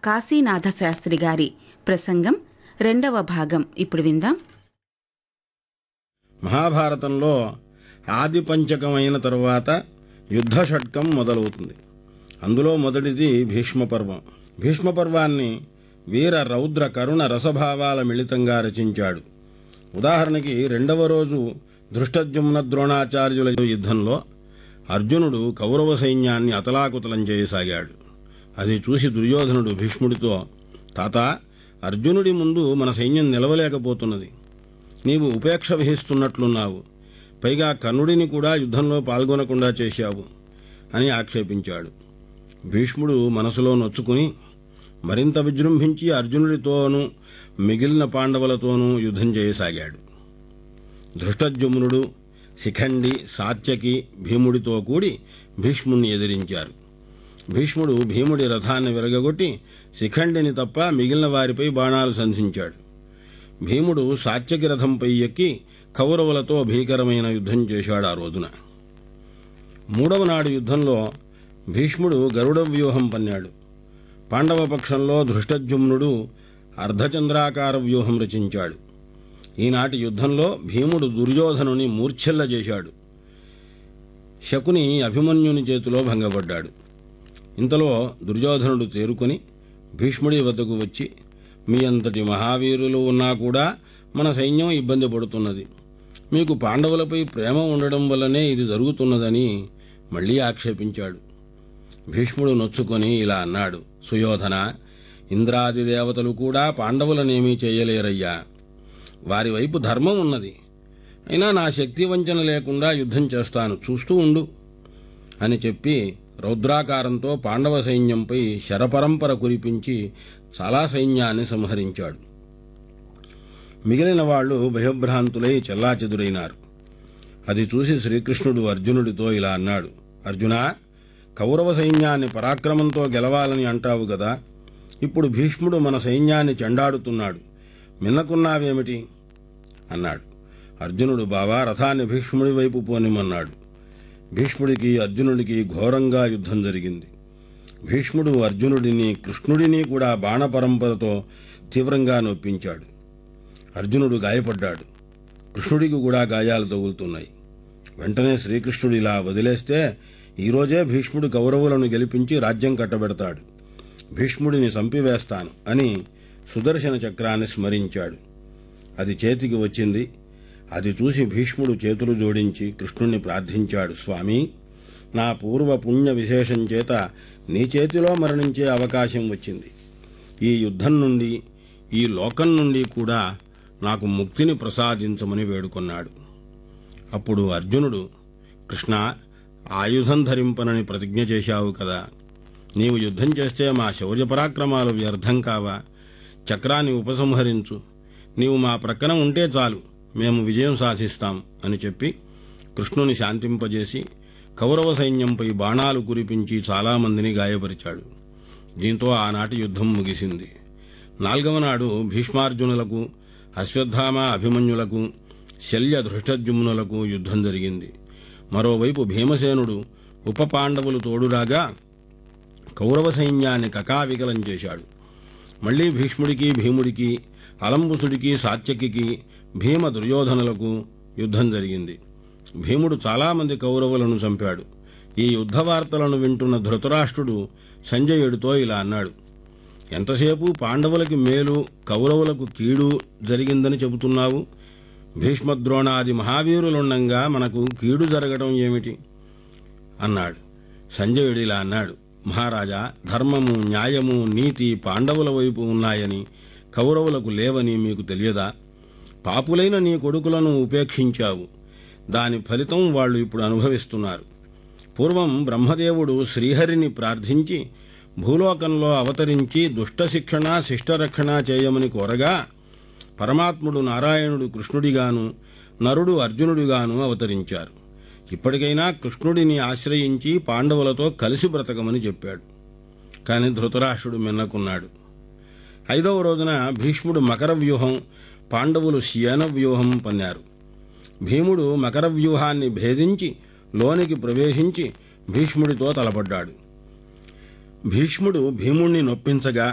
కాశీనాథ శాస్త్రి గారి ప్రసంగం రెండవ భాగం ఇప్పుడు విందాం మహాభారతంలో ఆది పంచకమైన తరువాత యుద్ధ షట్కం మొదలవుతుంది అందులో మొదటిది భీష్మ పర్వం భీష్మ పర్వాన్ని వీర రౌద్ర కరుణ రసభావాల మిళితంగా రచించాడు ఉదాహరణకి రెండవ రోజు దృష్టద్యుమ్న ద్రోణాచార్యుల యుద్ధంలో అర్జునుడు కౌరవ సైన్యాన్ని అతలాకుతలం చేయసాగాడు అది చూసి దుర్యోధనుడు భీష్ముడితో తాత అర్జునుడి ముందు మన సైన్యం నిలవలేకపోతున్నది నీవు ఉపేక్ష వహిస్తున్నట్లున్నావు పైగా కర్ణుడిని కూడా యుద్ధంలో పాల్గొనకుండా చేశావు అని ఆక్షేపించాడు భీష్ముడు మనసులో నొచ్చుకుని మరింత విజృంభించి అర్జునుడితోనూ మిగిలిన పాండవులతోనూ యుద్ధం చేయసాగాడు ధృష్టజుమ్నుడు శిఖండి సాత్యకి భీముడితో కూడి భీష్ముణ్ణి ఎదిరించారు భీష్ముడు భీముడి రథాన్ని విరగగొట్టి శిఖండిని తప్ప మిగిలిన వారిపై బాణాలు సంధించాడు భీముడు సాత్యకి రథంపై ఎక్కి కౌరవులతో భీకరమైన యుద్ధం చేశాడు ఆ రోజున మూడవ నాడు యుద్ధంలో భీష్ముడు గరుడ వ్యూహం పన్నాడు పాండవ పక్షంలో ధృష్టజుమ్నుడు అర్ధచంద్రాకార వ్యూహం రచించాడు ఈనాటి యుద్ధంలో భీముడు దుర్యోధనుని మూర్ఛెల్ల చేశాడు శకుని అభిమన్యుని చేతిలో భంగపడ్డాడు ఇంతలో దుర్యోధనుడు తేరుకొని భీష్ముడి వద్దకు వచ్చి మీ అంతటి మహావీరులు ఉన్నా కూడా మన సైన్యం ఇబ్బంది పడుతున్నది మీకు పాండవులపై ప్రేమ ఉండడం వల్లనే ఇది జరుగుతున్నదని మళ్ళీ ఆక్షేపించాడు భీష్ముడు నొచ్చుకొని ఇలా అన్నాడు సుయోధన ఇంద్రాది దేవతలు కూడా పాండవులనేమీ చేయలేరయ్యా వారి వైపు ధర్మం ఉన్నది అయినా నా శక్తి వంచన లేకుండా యుద్ధం చేస్తాను చూస్తూ ఉండు అని చెప్పి రౌద్రాకారంతో పాండవ సైన్యంపై శరపరంపర కురిపించి చాలా సైన్యాన్ని సంహరించాడు మిగిలిన వాళ్ళు భయభ్రాంతులై చెల్లాచెదురైనారు అది చూసి శ్రీకృష్ణుడు అర్జునుడితో ఇలా అన్నాడు అర్జునా కౌరవ సైన్యాన్ని పరాక్రమంతో గెలవాలని అంటావు కదా ఇప్పుడు భీష్ముడు మన సైన్యాన్ని చెండాడుతున్నాడు మిన్నకున్నావేమిటి అన్నాడు అర్జునుడు బావా రథాన్ని భీష్ముడి వైపు పోనిమన్నాడు భీష్ముడికి అర్జునుడికి ఘోరంగా యుద్ధం జరిగింది భీష్ముడు అర్జునుడిని కృష్ణుడిని కూడా బాణపరంపరతో తీవ్రంగా నొప్పించాడు అర్జునుడు గాయపడ్డాడు కృష్ణుడికి కూడా గాయాలు తగులుతున్నాయి వెంటనే శ్రీకృష్ణుడు ఇలా వదిలేస్తే ఈరోజే భీష్ముడు కౌరవులను గెలిపించి రాజ్యం కట్టబెడతాడు భీష్ముడిని చంపివేస్తాను అని సుదర్శన చక్రాన్ని స్మరించాడు అది చేతికి వచ్చింది అది చూసి భీష్ముడు చేతులు జోడించి కృష్ణుణ్ణి ప్రార్థించాడు స్వామి నా పూర్వ పుణ్య విశేషం చేత నీ చేతిలో మరణించే అవకాశం వచ్చింది ఈ యుద్ధం నుండి ఈ లోకం నుండి కూడా నాకు ముక్తిని ప్రసాదించమని వేడుకొన్నాడు అప్పుడు అర్జునుడు కృష్ణ ఆయుధం ధరింపనని ప్రతిజ్ఞ చేశావు కదా నీవు యుద్ధం చేస్తే మా శౌర్య పరాక్రమాలు వ్యర్థం కావా చక్రాన్ని ఉపసంహరించు నీవు మా ప్రక్కన ఉంటే చాలు మేము విజయం సాధిస్తాం అని చెప్పి కృష్ణుని శాంతింపజేసి కౌరవ సైన్యంపై బాణాలు కురిపించి చాలామందిని గాయపరిచాడు దీంతో ఆనాటి యుద్ధం ముగిసింది నాల్గవ నాడు భీష్మార్జునులకు అశ్వత్థామ అభిమన్యులకు శల్య ధృష్టజుమ్నులకు యుద్ధం జరిగింది మరోవైపు భీమసేనుడు ఉప పాండవులు తోడురాగా కౌరవ సైన్యాన్ని కకావికలం చేశాడు మళ్ళీ భీష్ముడికి భీముడికి అలంబుసుడికి సాత్యకికి భీమ దుర్యోధనులకు యుద్ధం జరిగింది భీముడు చాలామంది కౌరవులను చంపాడు ఈ యుద్ధ వార్తలను వింటున్న ధృతరాష్ట్రుడు సంజయుడితో ఇలా అన్నాడు ఎంతసేపు పాండవులకి మేలు కౌరవులకు కీడు జరిగిందని చెబుతున్నావు భీష్మద్రోణాది మహావీరులుండంగా మనకు కీడు జరగడం ఏమిటి అన్నాడు సంజయుడు ఇలా అన్నాడు మహారాజా ధర్మము న్యాయము నీతి పాండవుల వైపు ఉన్నాయని కౌరవులకు లేవని మీకు తెలియదా పాపులైన నీ కొడుకులను ఉపేక్షించావు దాని ఫలితం వాళ్ళు ఇప్పుడు అనుభవిస్తున్నారు పూర్వం బ్రహ్మదేవుడు శ్రీహరిని ప్రార్థించి భూలోకంలో అవతరించి దుష్ట శిక్షణ శిష్టరక్షణ చేయమని కోరగా పరమాత్ముడు నారాయణుడు కృష్ణుడిగాను నరుడు అర్జునుడిగాను అవతరించారు ఇప్పటికైనా కృష్ణుడిని ఆశ్రయించి పాండవులతో కలిసి బ్రతకమని చెప్పాడు కాని ధృతరాష్ట్రుడు మిన్నకున్నాడు ఐదవ రోజున భీష్ముడు మకర వ్యూహం పాండవులు శయన వ్యూహం పన్నారు భీముడు మకర వ్యూహాన్ని భేదించి లోనికి ప్రవేశించి భీష్ముడితో తలపడ్డాడు భీష్ముడు భీముణ్ణి నొప్పించగా